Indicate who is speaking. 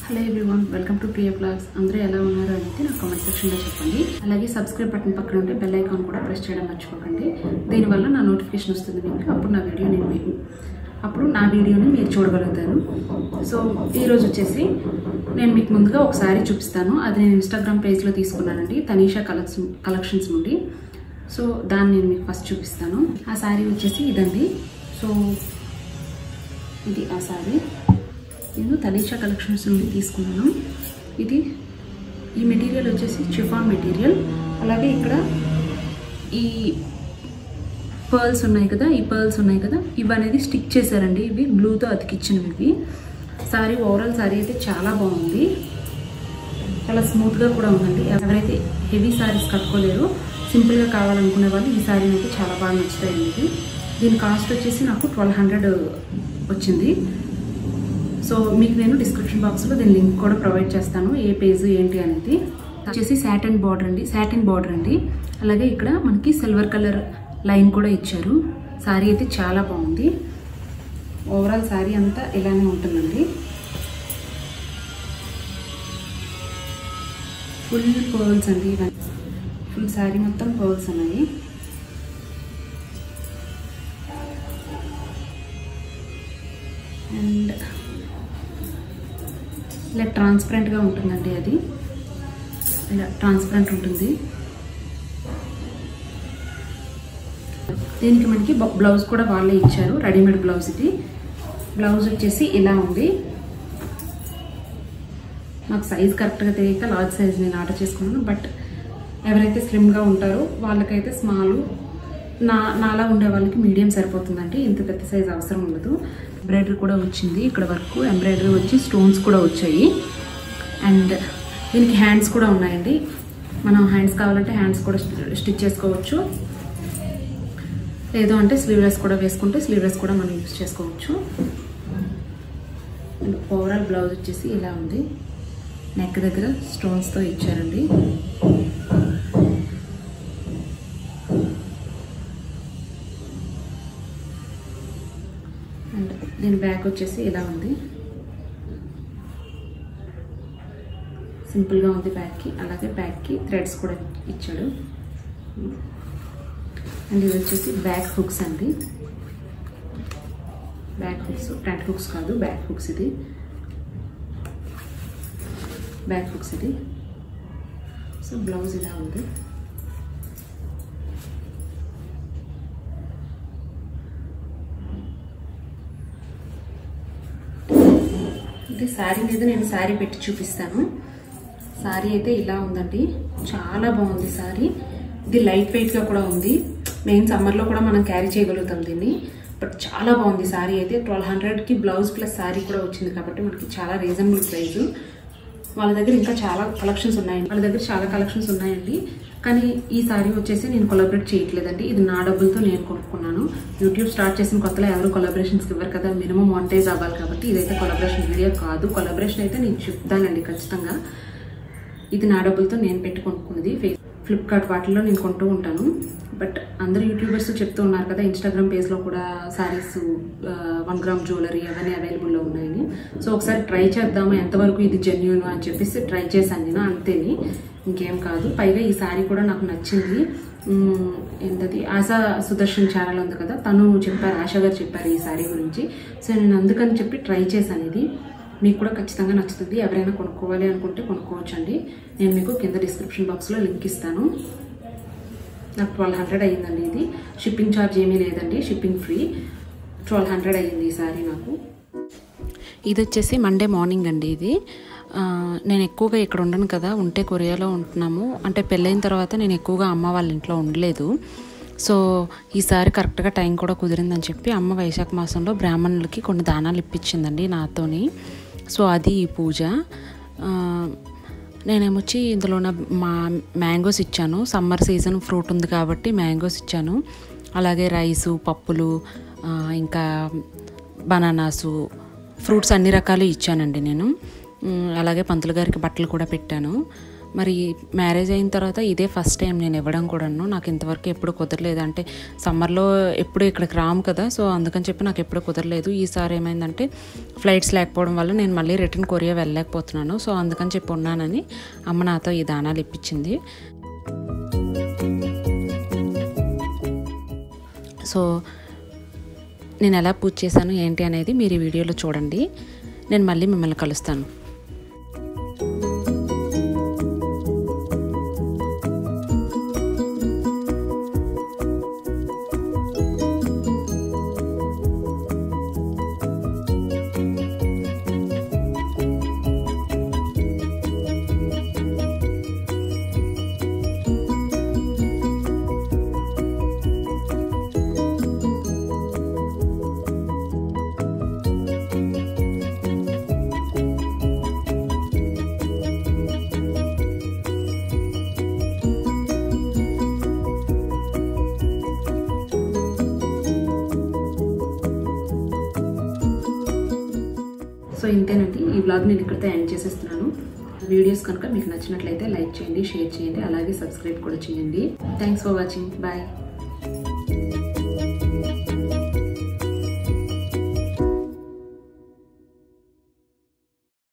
Speaker 1: hello everyone welcome to Priya blogs అందరూ ఎలా ఉన్నారు అనేది నాకు కామెంట్ సెక్షన్లో చెప్పండి అలాగే సబ్స్క్రైబ్ బటన్ పక్కన ఉంటే బెల్ ఐకాన్ కూడా ప్రెస్ చేయడం మర్చిపోకండి దీనివల్ల నా నోటిఫికేషన్ వస్తుంది మీకు అప్పుడు నా వీడియో నేను మీ- అప్పుడు నా వీడియోని మీరు చూడగలుగుతారు సో ఈరోజు వచ్చేసి నేను మీకు ముందుగా ఒకసారి చూపిస్తాను అది నేను ఇన్స్టాగ్రామ్ పేజ్లో తీసుకున్నానండి తనీషా కలెక్షన్ కలెక్షన్స్ నుండి సో దాన్ని నేను మీకు ఫస్ట్ చూపిస్తాను ఆ శారీ వచ్చేసి ఇదండి సో ఇది ఆ శారీ నేను తనీషా కలెక్షన్స్ నుండి తీసుకున్నాను ఇది ఈ మెటీరియల్ వచ్చేసి చిఫాన్ మెటీరియల్ అలాగే ఇక్కడ ఈ పర్ల్స్ ఉన్నాయి కదా ఈ పర్ల్స్ ఉన్నాయి కదా ఇవి అనేది స్టిక్ చేశారండి ఇవి గ్లూతో అతికిచ్చినవి ఇవి సారీ ఓవరాల్ సారీ అయితే చాలా బాగుంది చాలా స్మూత్గా కూడా ఉందండి ఎవరైతే హెవీ సారీస్ కట్టుకోలేరో సింపుల్గా కావాలనుకునే వాళ్ళు ఈ సారీ అయితే చాలా బాగా నచ్చుతాయండి ఇది దీని కాస్ట్ వచ్చేసి నాకు ట్వెల్వ్ హండ్రెడ్ వచ్చింది సో మీకు నేను డిస్క్రిప్షన్ బాక్స్లో దీని లింక్ కూడా ప్రొవైడ్ చేస్తాను ఏ పేజ్ ఏంటి అనేది వచ్చేసి సాటిన్ బార్డర్ అండి సాటిన్ బార్డర్ అండి అలాగే ఇక్కడ మనకి సిల్వర్ కలర్ లైన్ కూడా ఇచ్చారు శారీ అయితే చాలా బాగుంది ఓవరాల్ శారీ అంతా ఇలానే ఉంటుందండి ఫుల్ పర్ల్స్ అండి ఇవన్నీ ఫుల్ శారీ మొత్తం పర్ల్స్ ఉన్నాయి అండ్ ఇలా ట్రాన్స్పరెంట్గా ఉంటుందండి అది ఇలా ట్రాన్స్పరెంట్ ఉంటుంది దీనికి మనకి బ- బ్లౌజ్ కూడా వాళ్ళే ఇచ్చారు రెడీమేడ్ బ్లౌజ్ ఇది బ్లౌజ్ వచ్చేసి ఇలా ఉంది నాకు సైజ్ కరెక్ట్గా తెలియక లార్జ్ సైజ్ నేను ఆర్డర్ చేసుకున్నాను బట్ ఎవరైతే స్లిమ్గా ఉంటారో వాళ్ళకైతే స్మాల్ నా నాలా ఉండే వాళ్ళకి మీడియం సరిపోతుందండి ఇంత పెద్ద సైజ్ అవసరం ఉండదు ఎంబ్రాయిడరీ కూడా వచ్చింది ఇక్కడ వరకు ఎంబ్రాయిడరీ వచ్చి స్టోన్స్ కూడా వచ్చాయి అండ్ దీనికి హ్యాండ్స్ కూడా ఉన్నాయండి మనం హ్యాండ్స్ కావాలంటే హ్యాండ్స్ కూడా స్టిచ్ చేసుకోవచ్చు లేదు అంటే స్లీవ్లెస్ కూడా వేసుకుంటే స్లీవ్లెస్ కూడా మనం యూస్ చేసుకోవచ్చు అండ్ ఓవరాల్ బ్లౌజ్ వచ్చేసి ఇలా ఉంది నెక్ దగ్గర స్టోన్స్తో ఇచ్చారండి అండ్ దీని బ్యాక్ వచ్చేసి ఇలా ఉంది సింపుల్గా ఉంది బ్యాక్కి అలాగే బ్యాక్కి థ్రెడ్స్ కూడా ఇచ్చాడు అండ్ ఇది వచ్చేసి బ్యాక్ హుక్స్ అండి బ్యాక్ హుక్స్ ఫ్రంట్ హుక్స్ కాదు బ్యాక్ హుక్స్ ఇది బ్యాక్ హుక్స్ ఇది సో బ్లౌజ్ ఇలా ఉంది ఇది శారీ మీద నేను శారీ పెట్టి చూపిస్తాను శారీ అయితే ఇలా ఉందండి చాలా బాగుంది శారీ ఇది లైట్ వెయిట్గా కూడా ఉంది మెయిన్ సమ్మర్లో కూడా మనం క్యారీ చేయగలుగుతాం దీన్ని బట్ చాలా బాగుంది శారీ అయితే ట్వెల్వ్ హండ్రెడ్కి బ్లౌజ్ ప్లస్ శారీ కూడా వచ్చింది కాబట్టి మనకి చాలా రీజనబుల్ ప్రైస్ వాళ్ళ దగ్గర ఇంకా చాలా కలెక్షన్స్ ఉన్నాయండి వాళ్ళ దగ్గర చాలా కలెక్షన్స్ ఉన్నాయండి కానీ ఈ సారీ వచ్చేసి నేను కొలాబరేట్ చేయట్లేదండి ఇది నా డబ్బులతో నేను కొనుక్కున్నాను యూట్యూబ్ స్టార్ట్ చేసిన కొత్తలో ఎవరు కొలాబరేషన్స్ ఇవ్వరు కదా మినిమం మానిటైజ్ అవ్వాలి కాబట్టి ఇదైతే కొలాబరేషన్ వీడియో కాదు కొలాబరేషన్ అయితే నేను చెప్తానండి ఖచ్చితంగా ఇది నా డబ్బులతో నేను పెట్టి కొనుక్కున్నది ఫే- ఫ్లిప్కార్ట్ వాటిల్లో నేను కొంటూ ఉంటాను బట్ అందరు యూట్యూబర్స్ చెప్తూ ఉన్నారు కదా ఇన్స్టాగ్రామ్ పేజ్లో కూడా శారీస్ వన్ గ్రామ్ జ్యువెలరీ అవన్నీ అవైలబుల్లో ఉన్నాయని సో ఒకసారి ట్రై చేద్దాము ఎంతవరకు ఇది జెన్యున్ అని చెప్పేసి ట్రై చేశాను నేను అంతేని ఇంకేం కాదు పైగా ఈ శారీ కూడా నాకు నచ్చింది మ్మ్, ఏంటది ఆశా సుదర్శన్ ఛానల్ ఉంది కదా తను చెప్పారు ఆశా గారు చెప్పారు ఈ శారీ గురించి సో నేను అందుకని చెప్పి ట్రై చేశాను ఇది మీకు కూడా ఖచ్చితంగా నచ్చుతుంది ఎవరైనా కొనుక్కోవాలి అనుకుంటే కొనుక్కోవచ్చు అండి నేను మీకు కింద డిస్క్రిప్షన్ బాక్స్లో లింక్ ఇస్తాను నాకు ట్వెల్వ్ హండ్రెడ్ అయ్యిందండి ఇది షిప్పింగ్ ఛార్జ్ ఏమీ లేదండి షిప్పింగ్ ఫ్రీ ట్వెల్వ్ హండ్రెడ్ అయ్యింది ఈ సారీ నాకు ఇది వచ్చేసి మండే మార్నింగ్ అండి ఇది ఆ, నేను ఎక్కువగా ఇక్కడ ఉండను కదా ఉంటే కొరియాలో ఉంటున్నాము అంటే పెళ్ళైన తర్వాత నేను ఎక్కువగా అమ్మ వాళ్ళ ఇంట్లో ఉండలేదు సో ఈసారి కరెక్ట్గా టైం కూడా కుదిరిందని చెప్పి అమ్మ వైశాఖ మాసంలో బ్రాహ్మణులకి కొన్ని దానాలు ఇప్పించిందండి నాతోని సో అది ఈ పూజ ఆ, నేనేమొచ్చి ఇందులో నా మా మ్యాంగోస్ ఇచ్చాను సమ్మర్ సీజన్ ఫ్రూట్ ఉంది కాబట్టి మ్యాంగోస్ ఇచ్చాను అలాగే రైసు పప్పులు ఆ, ఇంకా బనానాసు ఫ్రూట్స్ అన్ని రకాలు ఇచ్చానండి నేను మ్, అలాగే పంతులు గారికి బట్టలు కూడా పెట్టాను
Speaker 2: మరి మ్యారేజ్ అయిన తర్వాత ఇదే ఫస్ట్ టైం నేను ఇవ్వడం కూడాను నాకు ఇంతవరకు ఎప్పుడు కుదరలేదు అంటే సమ్మర్లో ఎప్పుడు ఇక్కడికి రాము కదా సో అందుకని చెప్పి నాకు ఎప్పుడు కుదరలేదు ఈసారి ఏమైందంటే ఫ్లైట్స్ లేకపోవడం వల్ల నేను మళ్ళీ రిటర్న్ కొరియా వెళ్ళలేకపోతున్నాను సో అందుకని చెప్పి ఉన్నానని అమ్మ నాతో ఈ దానాలు ఇప్పించింది సో నేను ఎలా పూజ చేశాను ఏంటి అనేది మీరు ఈ వీడియోలో చూడండి నేను మళ్ళీ మిమ్మల్ని కలుస్తాను
Speaker 1: సో ఇంతేనండి ఈ వ్లాగ్ నేను ఇక్కడితో ఎండ్ చేసేస్తున్నాను వీడియోస్ కనుక మీకు నచ్చినట్లయితే లైక్ చేయండి షేర్ చేయండి అలాగే సబ్స్క్రైబ్ కూడా చేయండి థ్యాంక్స్ ఫర్ వాచింగ్ బాయ్